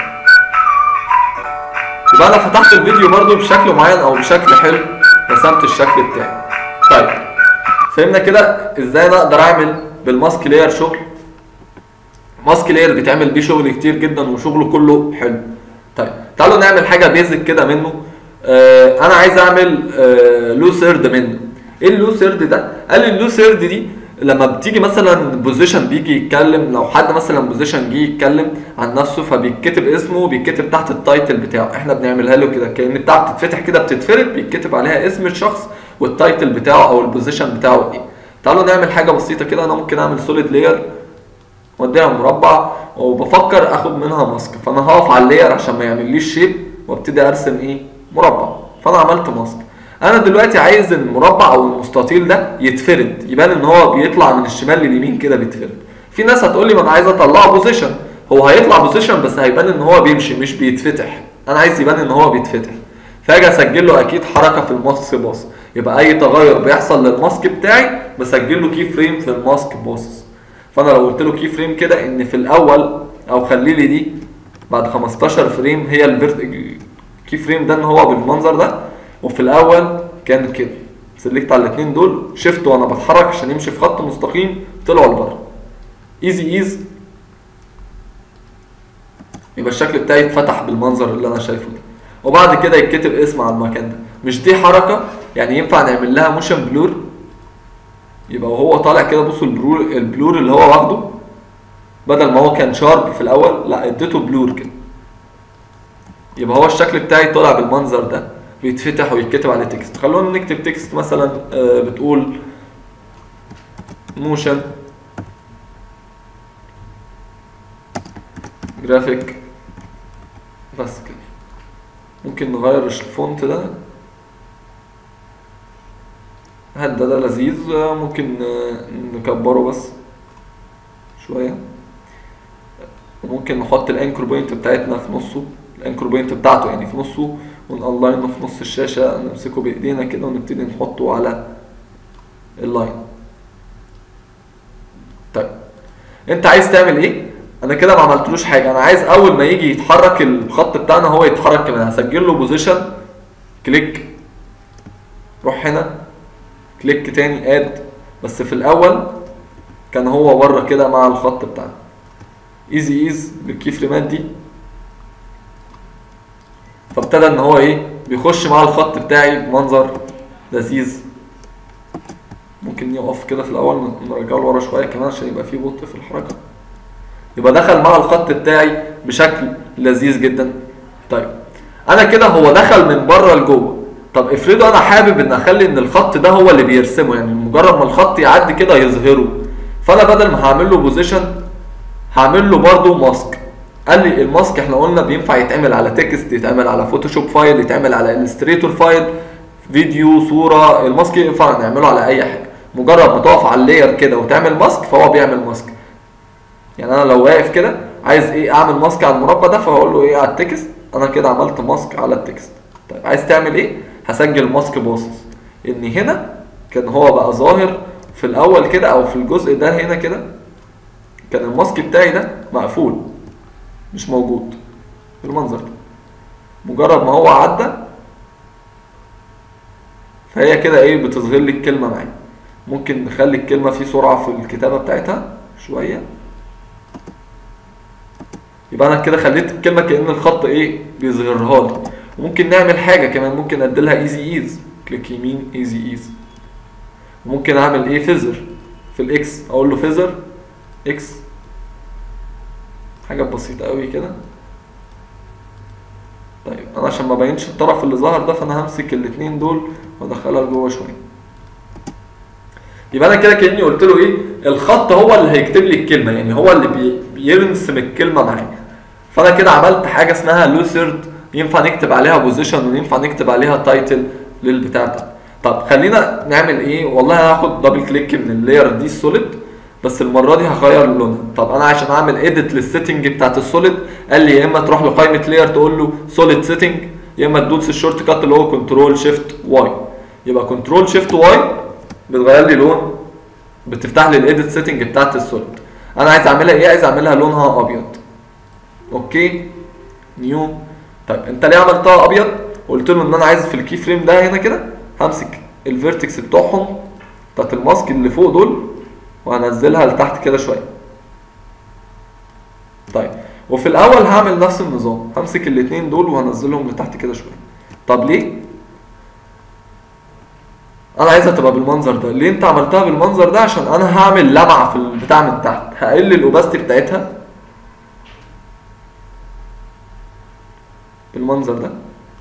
يبقى انا فتحت الفيديو برضو بشكل معين او بشكل حلو رسمت الشكل بتاعي طيب فهمنا كده ازاي انا اقدر اعمل بالماسك لاير شغل ماسك لاير بيتعمل بيه شغل كتير جدا وشغله كله حلو طيب تعالوا نعمل حاجه بيزك كده منه آه انا عايز اعمل آه لو سيرد منه ايه اللو سيرد ده قال لي اللو سيرد دي لما بتيجي مثلا بوزيشن بيجي يتكلم لو حد مثلا بوزيشن جه يتكلم عن نفسه فبيتكتب اسمه بيتكتب تحت التايتل بتاعه احنا بنعملها له كده كان بتاع بتتفتح كده بتتفرد بيتكتب عليها اسم الشخص والتايتل بتاعه او البوزيشن بتاعه ايه تعالوا نعمل حاجه بسيطه كده انا ممكن اعمل سوليد لاير واديها مربع وبفكر اخد منها ماسك فانا هقف على اللاير عشان ما يعمليش شيب وابتدي ارسم ايه مربع فانا عملت ماسك انا دلوقتي عايز المربع او المستطيل ده يتفرد يبان ان هو بيطلع من الشمال لليمين كده بيتفرد في ناس هتقول لي ما انا عايز اطلعه بوزيشن هو هيطلع بوزيشن بس هيبان ان هو بيمشي مش بيتفتح انا عايز يبان ان هو بيتفتح فاجي اسجل له اكيد حركه في الماسك باص يبقى اي تغير بيحصل للماسك بتاعي بسجل له كي فريم في الماسك باص فانا لو قلت له كي فريم كده ان في الاول او خلي لي دي بعد 15 فريم هي الفيرت كي فريم ده ان هو بالمنظر ده وفي الاول كانت كده سلكت على الاثنين دول شفت وانا بتحرك عشان يمشي في خط مستقيم طلعوا لبره ايزي ايز يبقى الشكل بتاعي اتفتح بالمنظر اللي انا شايفه ده وبعد كده يتكتب اسم على المكان ده مش دي حركه يعني ينفع نعمل لها موشن بلور يبقى وهو طالع كده بصوا البلور البلور اللي هو واخده بدل ما هو كان شارب في الاول لا اديته بلور كده يبقى هو الشكل بتاعي طالع بالمنظر ده بيتفتح ويتكتب عليه تكست خلونا نكتب تكست مثلا آه بتقول موشن جرافيك بس كده ممكن نغير الفونت ده هل ده ده لذيذ ممكن نكبره بس شوية ممكن نحط الانكر بوينت بتاعتنا في نصه الانكر بوينت بتاعته يعني في نصه ونالاينه في نص الشاشه نمسكه بايدينا كده ونبتدي نحطه على اللاين طيب انت عايز تعمل ايه انا كده ما عملتلوش حاجه انا عايز اول ما يجي يتحرك الخط بتاعنا هو يتحرك كمان هسجل له بوزيشن كليك روح هنا كليك تاني اد بس في الاول كان هو بره كده مع الخط بتاعنا ايزي ايز بالكي فريمات دي فابتدى ان هو ايه بيخش مع الخط بتاعي بمنظر لذيذ ممكن يقف كده في الاول نرجعه لورا شويه كمان عشان يبقى فيه بطء في الحركه يبقى دخل مع الخط بتاعي بشكل لذيذ جدا طيب انا كده هو دخل من بره لجوه طب افرضوا انا حابب ان اخلي ان الخط ده هو اللي بيرسمه يعني مجرد ما الخط يعدي كده يظهره فانا بدل ما هعمل له بوزيشن هعمل له برده ماسك قال لي الماسك احنا قلنا بينفع يتعمل على تكست يتعمل على فوتوشوب فايل يتعمل على الستريتور فايل فيديو صوره الماسك ينفع نعمله على اي حاجه مجرد ما تقف على اللاير كده وتعمل ماسك فهو بيعمل ماسك يعني انا لو واقف كده عايز ايه اعمل ماسك على المربع ده فهقول له ايه على التكست انا كده عملت ماسك على التكست طيب عايز تعمل ايه هسجل ماسك باصص ان هنا كان هو بقى ظاهر في الاول كده او في الجزء ده هنا كده كان الماسك بتاعي ده مقفول مش موجود بالمنظر ده مجرد ما هو عدى فهي كده ايه بتظهر لي الكلمه معايا ممكن نخلي الكلمه في سرعه في الكتابه بتاعتها شويه يبقى انا كده خليت الكلمه كان الخط ايه بيظهرها لي ممكن نعمل حاجه كمان ممكن اديلها ايزي ايز كليك يمين ايزي ايز ممكن اعمل ايه فيزر في الاكس اقول له فيزر اكس حاجه بسيطه قوي كده طيب انا عشان ما بينش الطرف اللي ظهر ده فانا همسك الاثنين دول وادخلها لجوه شويه يبقى انا كده كاني قلت له ايه الخط هو اللي هيكتب لي الكلمه يعني هو اللي بي بيرسم الكلمه معايا فانا كده عملت حاجه اسمها لوسرد ينفع نكتب عليها بوزيشن وينفع نكتب عليها تايتل للبتاع ده طب خلينا نعمل ايه والله هاخد دبل كليك من اللاير دي السوليد بس المره دي هغير لونها طب انا عشان اعمل اديت للسيتنج بتاعت السوليد قال لي يا اما تروح لقائمه لاير تقول له سوليد سيتنج يا اما تدوس الشورت كات اللي هو كنترول شيفت واي يبقى كنترول شيفت واي بتغير لي لون بتفتح لي الايديت سيتنج بتاعت السوليد انا عايز اعملها ايه عايز اعملها لونها ابيض اوكي نيو طيب انت ليه عملتها ابيض قلت له ان انا عايز في الكي فريم ده هنا كده همسك الفيرتكس بتوعهم بتاعت الماسك اللي فوق دول وهنزلها لتحت كده شويه طيب وفي الاول هعمل نفس النظام همسك الاثنين دول وهنزلهم لتحت كده شويه طب ليه انا عايزها تبقى بالمنظر ده ليه انت عملتها بالمنظر ده عشان انا هعمل لمعه في البتاع من تحت هقلل الاوباستي بتاعتها بالمنظر ده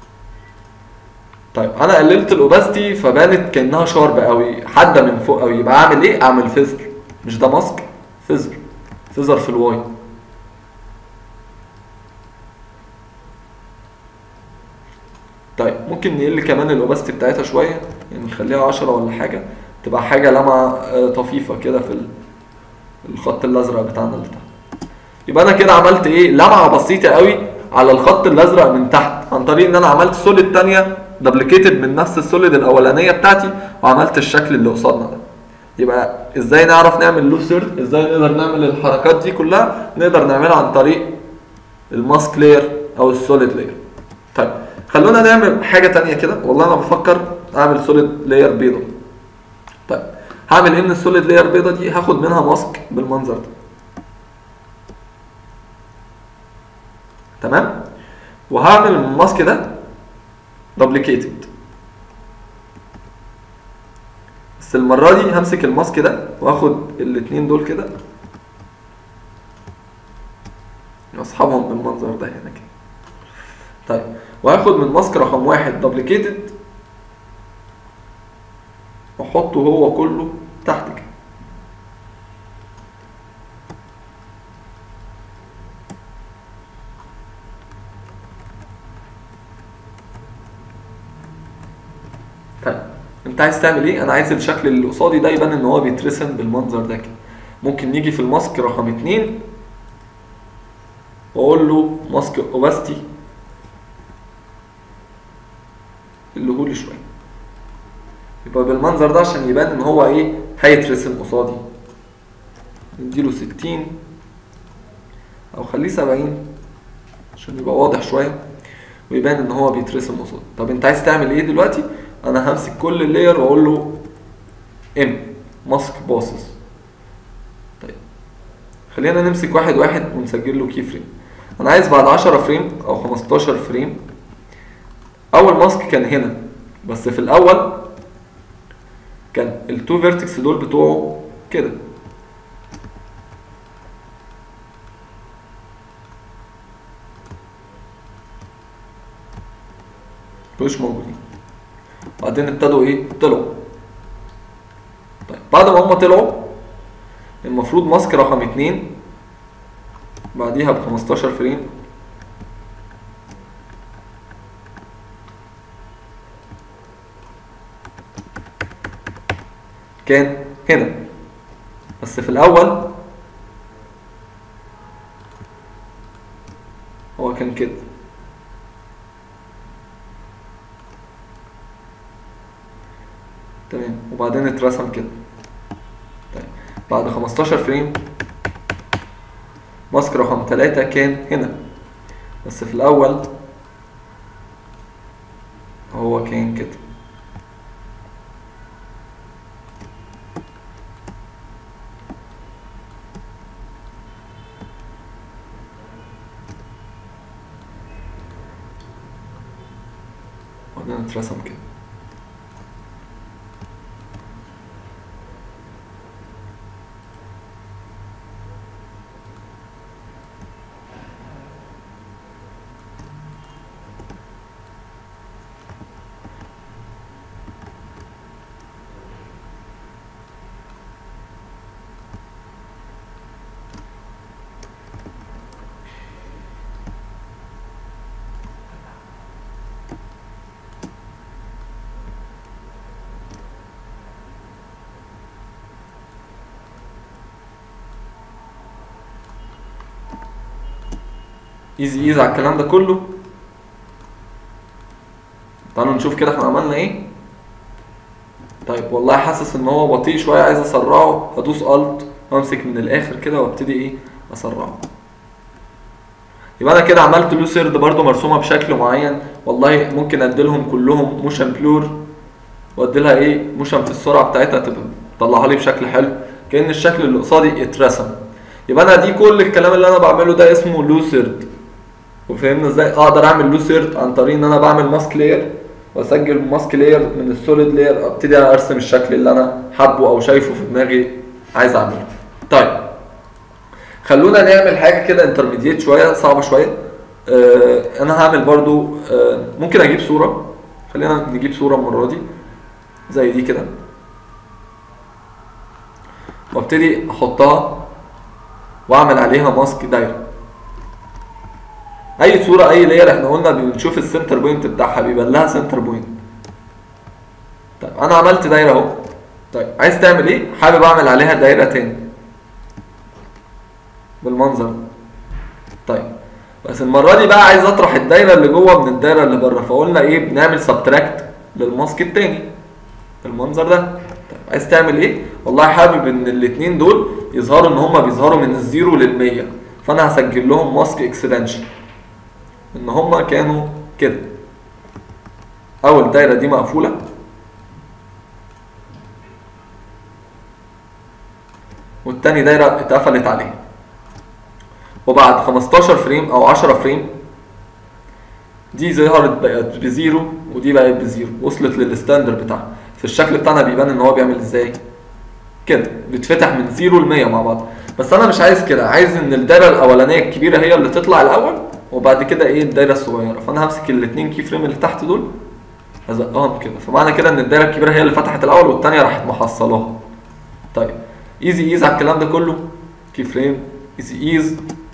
طيب انا قللت الاوباستي فبانت كانها شارب قوي حاده من فوق قوي يبقى اعمل ايه اعمل فيزر مش ده ماسك فيزر فيزر في الواي طيب ممكن نقل كمان الاوباستي بتاعتها شويه يعني نخليها 10 ولا حاجه تبقى حاجه لمعه طفيفه كده في الخط الازرق بتاعنا اللي تحت يبقى انا كده عملت ايه لمعه بسيطه قوي على الخط الازرق من تحت عن طريق ان انا عملت سوليد تانية دبليكيتد من نفس السوليد الاولانيه بتاعتي وعملت الشكل اللي قصادنا ده يبقى ازاي نعرف نعمل لوسر ازاي نقدر نعمل الحركات دي كلها نقدر نعملها عن طريق الماسك لاير او السوليد لاير طيب خلونا نعمل حاجه تانية كده والله انا بفكر اعمل سوليد لاير بيضه طيب هعمل ايه من السوليد لاير بيضه دي هاخد منها ماسك بالمنظر ده تمام وهعمل الماسك ده دبليكيتد بس المره دي همسك الماسك ده واخد الاتنين دول كده واصحابهم بالمنظر ده هنا كده طيب وهاخد من ماسك رقم واحد دبليكيتد واحطه هو كله تحت كده طيب انت عايز تعمل ايه انا عايز الشكل اللي قصادي ده يبان ان هو بيترسم بالمنظر ده كده ممكن نيجي في الماسك رقم اتنين واقول له ماسك اوباستي اللي هو لي شويه يبقى بالمنظر ده عشان يبان ان هو ايه هيترسم قصادي نديله 60 او خليه 70 عشان يبقى واضح شويه ويبان ان هو بيترسم قصادي طب انت عايز تعمل ايه دلوقتي انا همسك كل اللاير واقول له ام ماسك باسز طيب خلينا نمسك واحد واحد ونسجل له كي فريم انا عايز بعد 10 فريم او 15 فريم اول ماسك كان هنا بس في الاول كان التو فيرتكس دول بتوعه كده مش موجودين بعدين ابتدوا ايه طلعوا طيب بعد ما هم طلعوا المفروض ماسك رقم اتنين بعديها ب 15 فريم كان هنا بس في الاول هو كان كده تمام وبعدين اترسم كده طيب بعد 15 فريم ماسك رقم 3 كان هنا بس في الاول هو كان كده وبعدين اترسم كده ايزي ايزي على الكلام ده كله تعالوا نشوف كده احنا عملنا ايه طيب والله حاسس ان هو بطيء شويه عايز اسرعه هدوس الت وامسك من الاخر كده وابتدي ايه اسرعه يبقى انا كده عملت له سيرد برده مرسومه بشكل معين والله ممكن اديلهم كلهم موشن بلور واديلها ايه موشن في السرعه بتاعتها تبقى تطلعها لي بشكل حلو كان الشكل اللي قصادي اترسم يبقى انا دي كل الكلام اللي انا بعمله ده اسمه لوسيرد وفهمنا ازاي اقدر اعمل لوسيرد عن طريق ان انا بعمل ماسك لاير واسجل ماسك لاير من السوليد لاير ابتدي ارسم الشكل اللي انا حابه او شايفه في دماغي عايز اعمله طيب خلونا نعمل حاجه كده انترميديت شويه صعبه شويه آه انا هعمل برضو آه ممكن اجيب صوره خلينا نجيب صوره المره دي زي دي كده وابتدي احطها واعمل عليها ماسك دايره اي صوره اي لاير احنا قلنا بنشوف السنتر بوينت بتاعها بيبقى لها سنتر بوينت طيب انا عملت دايره اهو طيب عايز تعمل ايه حابب اعمل عليها دايره تاني بالمنظر ده. طيب بس المره دي بقى عايز اطرح الدايره اللي جوه من الدايره اللي بره فقلنا ايه بنعمل سبتراكت للماسك التاني بالمنظر ده طيب عايز تعمل ايه والله حابب ان الاتنين دول يظهروا ان هما بيظهروا من الزيرو للمية فانا هسجل لهم ماسك اكسبانشن ان هما كانوا كده اول دايره دي مقفوله والتاني دايره اتقفلت عليها وبعد 15 فريم او 10 فريم دي ظهرت بقت بزيرو ودي بقت بزيرو وصلت للستاندر بتاعها في الشكل بتاعنا بيبان ان هو بيعمل ازاي كده بيتفتح من زيرو ل 100 مع بعض بس انا مش عايز كده عايز ان الدايره الاولانيه الكبيره هي اللي تطلع الاول وبعد كده ايه الدايره الصغيره فانا همسك الاثنين كي فريم اللي تحت دول هزقهم كده فمعنى كده ان الدايره الكبيره هي اللي فتحت الاول والثانيه راحت محصلاها طيب ايزي ايز على الكلام ده كله كي فريم ايزي ايز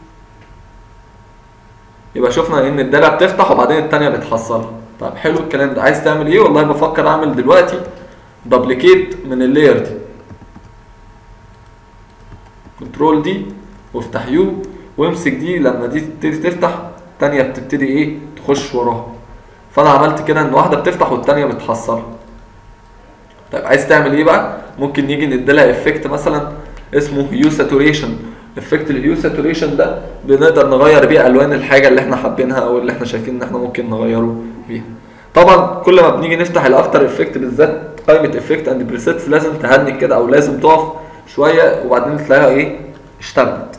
يبقى شفنا ان الدايره بتفتح وبعدين الثانيه بتحصلها طيب حلو الكلام ده عايز تعمل ايه والله بفكر اعمل دلوقتي دبليكيت من اللاير دي كنترول دي وافتح يو وامسك دي لما دي تبتدي تفتح التانية بتبتدي ايه تخش وراها فانا عملت كده ان واحدة بتفتح والتانية بتحصلها طيب عايز تعمل ايه بقى ممكن نيجي نديلها افكت مثلا اسمه هيو ساتوريشن افكت الهيو ساتوريشن ده بنقدر نغير بيه الوان الحاجه اللي احنا حابينها او اللي احنا شايفين ان احنا ممكن نغيره بيها طبعا كل ما بنيجي نفتح الافتر افكت بالذات قائمه افكت اند بريسيتس لازم تهنك كده او لازم تقف شويه وبعدين تلاقيها ايه اشتغلت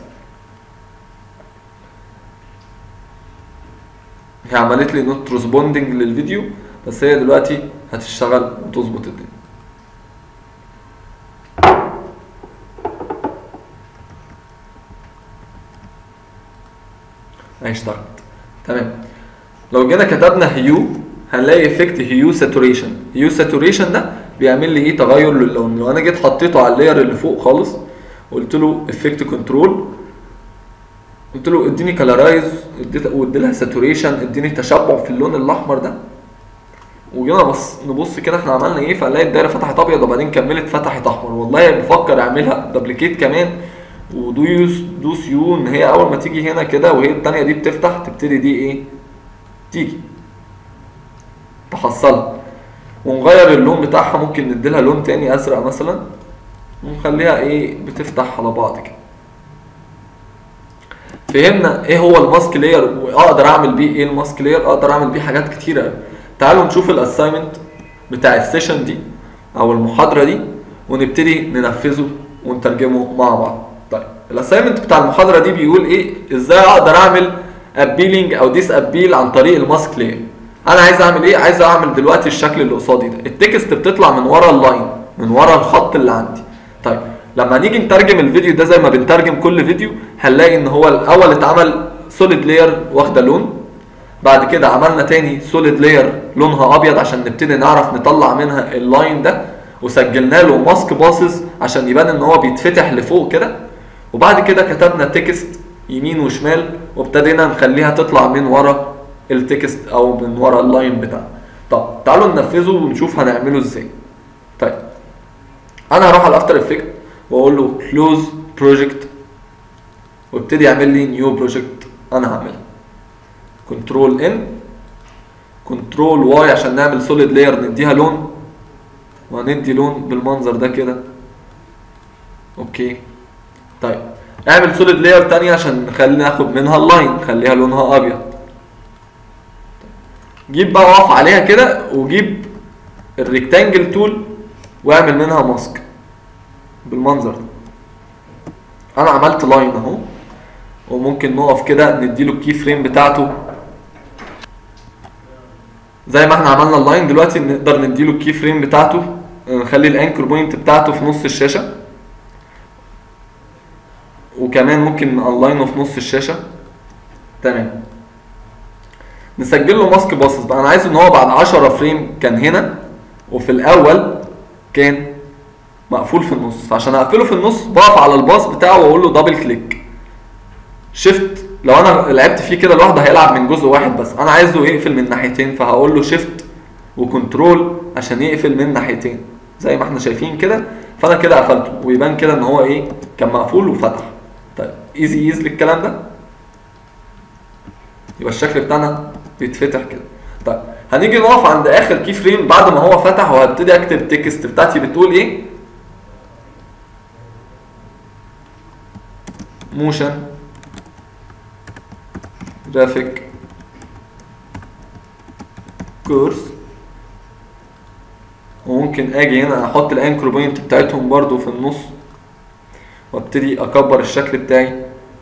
هي عملت لي نوت ريسبوندنج للفيديو بس هي دلوقتي هتشتغل وتظبط الدنيا اهي اشتغلت تمام لو جينا كتبنا هيو هنلاقي افكت هيو ساتوريشن هيو ساتوريشن ده بيعمل لي ايه تغير للون لو انا جيت حطيته على اللاير اللي فوق خالص قلت له افكت كنترول قلت له اديني كلارايز وادي لها ساتوريشن اديني تشبع في اللون الاحمر ده وجينا بص نبص كده احنا عملنا ايه فنلاقي الدايره فتحت ابيض وبعدين كملت فتحت احمر والله بفكر اعملها دبليكيت كمان ودوس دوس يو ان هي اول ما تيجي هنا كده وهي التانية دي بتفتح تبتدي دي ايه تيجي تحصلها ونغير اللون بتاعها ممكن نديلها لون تاني ازرق مثلا ونخليها ايه بتفتح على بعض كده فهمنا ايه هو الماسك لاير واقدر اعمل بيه ايه الماسك لاير اقدر اعمل بيه حاجات كتيره قوي تعالوا نشوف الاساينمنت بتاع السيشن دي او المحاضره دي ونبتدي ننفذه ونترجمه مع بعض طيب الاساينمنت بتاع المحاضره دي بيقول ايه ازاي اقدر اعمل ابيلينج او ديس ابيل عن طريق الماسك لاير انا عايز اعمل ايه عايز اعمل دلوقتي الشكل اللي قصادي ده التكست بتطلع من ورا اللاين من ورا الخط اللي عندي طيب لما نيجي نترجم الفيديو ده زي ما بنترجم كل فيديو هنلاقي ان هو الاول اتعمل سوليد لاير واخده لون بعد كده عملنا تاني سوليد لاير لونها ابيض عشان نبتدي نعرف نطلع منها اللاين ده وسجلنا له ماسك باصز عشان يبان ان هو بيتفتح لفوق كده وبعد كده كتبنا تكست يمين وشمال وابتدينا نخليها تطلع من ورا التكست او من ورا اللاين بتاعنا طب تعالوا ننفذه ونشوف هنعمله ازاي طيب انا هروح على الافتر افكت واقول له كلوز بروجكت وابتدي يعمل لي نيو بروجكت انا هعملها كنترول ان كنترول واي عشان نعمل سوليد لاير نديها لون وهندي لون بالمنظر ده كده اوكي طيب اعمل سوليد لاير تانية عشان نخلي ناخد منها اللاين نخليها لونها ابيض جيب بقى واقف عليها كده وجيب الريكتانجل تول واعمل منها ماسك بالمنظر ده انا عملت لاين اهو وممكن نقف كده نديله الكي فريم بتاعته زي ما احنا عملنا اللاين دلوقتي نقدر نديله الكي فريم بتاعته نخلي الانكر بوينت بتاعته في نص الشاشه وكمان ممكن نلاينه في نص الشاشه تمام نسجل له ماسك باصص بقى انا عايز ان هو بعد 10 فريم كان هنا وفي الاول كان مقفول في النص فعشان اقفله في النص بقف على الباص بتاعه واقول له دبل كليك شيفت لو انا لعبت فيه كده لوحده هيلعب من جزء واحد بس انا عايزه يقفل من ناحيتين فهقول له شيفت وكنترول عشان يقفل من ناحيتين زي ما احنا شايفين كده فانا كده قفلته ويبان كده ان هو ايه كان مقفول وفتح طيب ايزي ايز للكلام ده يبقى الشكل بتاعنا بيتفتح كده طيب هنيجي نقف عند اخر كي فريم بعد ما هو فتح وهبتدي اكتب التكست بتاعتي بتقول ايه موشن جرافيك كورس وممكن اجي هنا احط الانكر بوينت بتاعتهم برضو في النص وابتدي اكبر الشكل بتاعي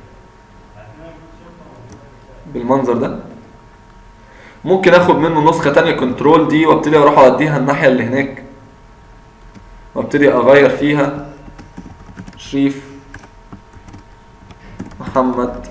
بالمنظر ده ممكن اخد منه نسخة تانية كنترول دي وابتدي اروح اوديها الناحية اللي هناك وابتدي اغير فيها شريف محمد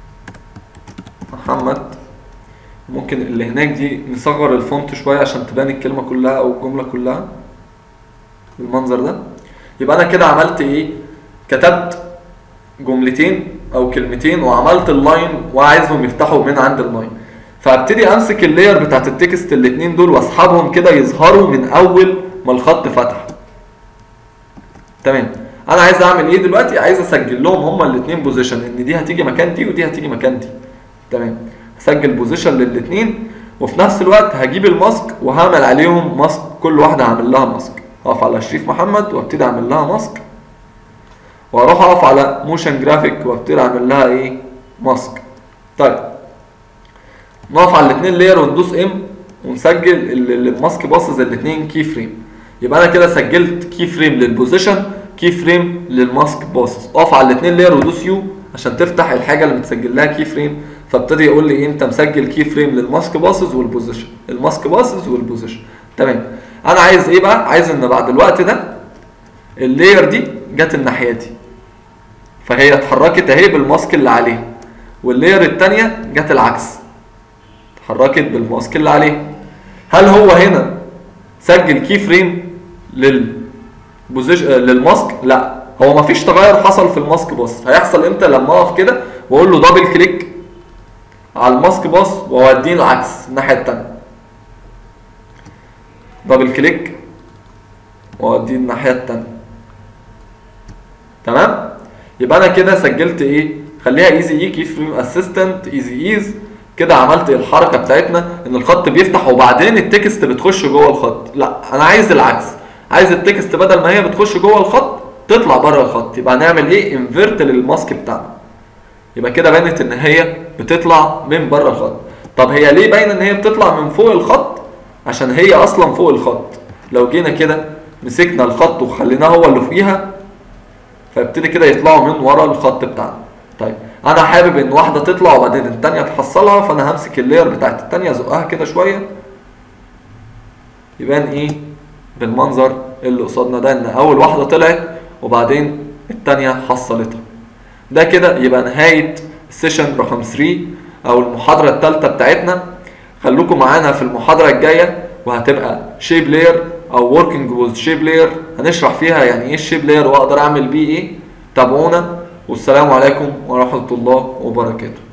محمد ممكن اللي هناك دي نصغر الفونت شوية عشان تبان الكلمة كلها او الجملة كلها بالمنظر ده يبقى انا كده عملت ايه كتبت جملتين او كلمتين وعملت اللاين وعايزهم يفتحوا من عند اللاين فابتدي امسك اللاير بتاعت التكست الاتنين دول واسحبهم كده يظهروا من اول ما الخط فتح تمام انا عايز اعمل ايه دلوقتي عايز اسجل لهم هما الاثنين بوزيشن ان دي هتيجي مكان دي ودي هتيجي مكان دي تمام هسجل بوزيشن للاثنين وفي نفس الوقت هجيب الماسك وهعمل عليهم ماسك كل واحده هعمل لها ماسك اقف على شريف محمد وابتدي اعمل لها ماسك واروح اقف على موشن جرافيك وابتدي اعمل لها ايه ماسك طيب نقف على الاثنين لاير وندوس ام ونسجل ال- ال- الماسك باصز الاثنين كي فريم يبقى انا كده سجلت كي فريم للبوزيشن كي فريم للماسك باصز اقف على الاثنين لاير ودوس يو عشان تفتح الحاجه اللي متسجل لها كي فريم فابتدي يقول لي إيه انت مسجل كي فريم للماسك باصز والبوزيشن الماسك باصز والبوزيشن تمام انا عايز ايه بقى عايز ان بعد الوقت ده اللاير دي جت الناحيه دي فهي اتحركت اهي بالماسك اللي عليها واللاير التانية جت العكس اتحركت بالماسك اللي عليها هل هو هنا سجل كي فريم لل بوزيش... آه، للماسك لا هو مفيش تغير حصل في الماسك باص هيحصل امتى لما اقف كده واقول له دبل كليك على الماسك باص واوديه العكس الناحيه التانية دبل كليك واوديه الناحيه التانية تمام يبقى انا كده سجلت ايه خليها ايزي اي كي فريم اسيستنت ايزي ايز كده عملت الحركه بتاعتنا ان الخط بيفتح وبعدين التكست بتخش جوه الخط لا انا عايز العكس عايز التكست بدل ما هي بتخش جوه الخط تطلع بره الخط يبقى هنعمل ايه انفيرت للماسك بتاعنا يبقى كده بانت ان هي بتطلع من بره الخط طب هي ليه باينه ان هي بتطلع من فوق الخط عشان هي اصلا فوق الخط لو جينا كده مسكنا الخط وخليناه هو اللي فوقيها فيبتدي كده يطلعوا من ورا الخط بتاعنا طيب انا حابب ان واحده تطلع وبعدين التانية تحصلها فانا همسك اللاير بتاعت التانية ازقها كده شويه يبان ايه بالمنظر اللي قصادنا ده ان اول واحده طلعت وبعدين التانية حصلتها ده كده يبقى نهايه السيشن رقم 3 او المحاضره الثالثه بتاعتنا خلوكم معانا في المحاضره الجايه وهتبقى شيب لاير او وركينج وذ شيب لاير هنشرح فيها يعني ايه الشيب لاير واقدر اعمل بيه ايه تابعونا والسلام عليكم ورحمه الله وبركاته